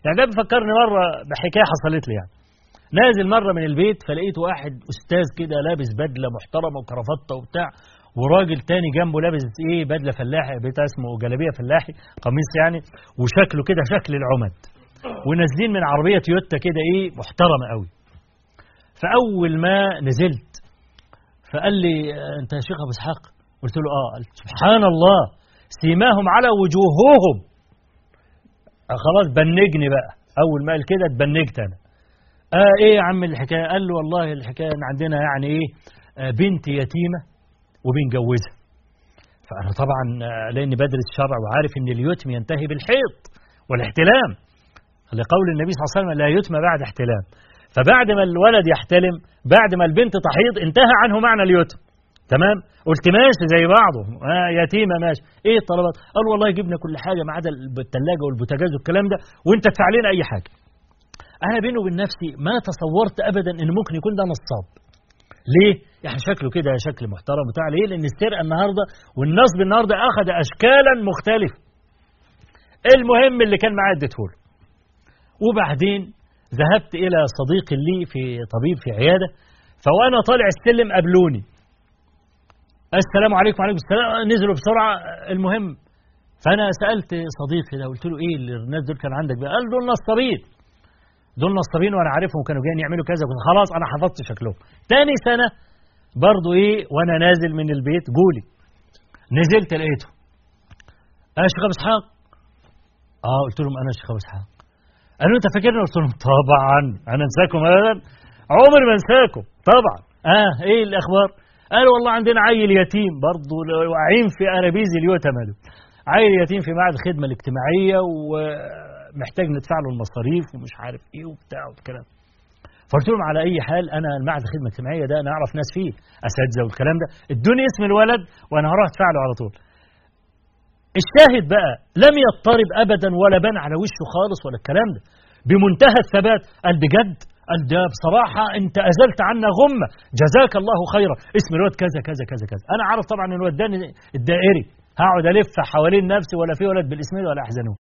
يعني ده بيفكرني مره بحكايه حصلت لي يعني نازل مره من البيت فلقيت واحد استاذ كده لابس بدله محترمه وكرافته وبتاع وراجل تاني جنبه لابس ايه بدله فلاحي بتاع اسمه جلابيه فلاحي قميص يعني وشكله كده شكل العمد ونازلين من عربيه تويوتا كده ايه محترمه قوي فاول ما نزلت فقال لي انت يا شيخ ابو اسحاق قلت له اه قال سبحان الله سيماهم على وجوههم آه خلاص بنجني بقى اول ما قال كده اتبنجت انا اه ايه يا عم الحكايه قال له والله الحكايه ان عندنا يعني ايه آه بنت يتيمه وبنجوزها فانا طبعا آه لاني بدرس شرع وعارف ان اليتم ينتهي بالحيض والاحتلام لقول النبي صلى الله عليه وسلم لا يتم بعد احتلام فبعد ما الولد يحتلم بعد ما البنت تحيض انتهى عنه معنى اليتم تمام قلت ماشي زي بعضه آه يتيمه ماشي ايه الطلبات قال والله جبنا كل حاجه ما عدا الثلاجه والبوتاجاز والكلام ده وانت تدفع لنا اي حاجه انا بيني وبين نفسي ما تصورت ابدا ان ممكن يكون ده نصاب ليه يعني شكله كده شكل محترم بتاع ليه لان السرقه النهارده والنصب النهارده اخذ اشكالا مختلفه المهم اللي كان معايا اديتهوله وبعدين ذهبت الى صديق لي في طبيب في عياده فوانا طالع السلم قابلوني السلام عليكم وعليكم السلام نزلوا بسرعه المهم فانا سالت صديقي ده قلت له ايه اللي الناس دول كان عندك بقى قال دول نصابين دول نصابين وانا عارفهم كانوا جايين يعملوا كذا خلاص انا حفظت شكلهم تاني سنه برضه ايه وانا نازل من البيت جولي نزلت لقيته انا شيخ ابو اسحاق اه قلت لهم انا شيخ ابو اسحاق قالوا انت فاكرني قلت لهم طبعا انا انساكم ابدا عمري ما انساكم طبعا اه ايه الاخبار قالوا والله عندنا عيل يتيم برضه واقعين في انابيز اليتامى عيل يتيم في معهد الخدمه الاجتماعيه ومحتاج ندفع له المصاريف ومش عارف ايه وبتاع والكلام فقلت لهم على اي حال انا المعهد الخدمه الاجتماعيه ده انا اعرف ناس فيه اساتذه والكلام ده ادوني اسم الولد وانا هروح ادفع له على طول الشاهد بقى لم يضطرب ابدا ولا بان على وشه خالص ولا الكلام ده بمنتهى الثبات قال بجد قال ده بصراحة أنت أزلت عنا غمة جزاك الله خيرا اسم الواد كذا كذا كذا كذا أنا عارف طبعا إن الواد الدائري هقعد ألف حوالين نفسي ولا في ولد بالاسم ولا أحزنه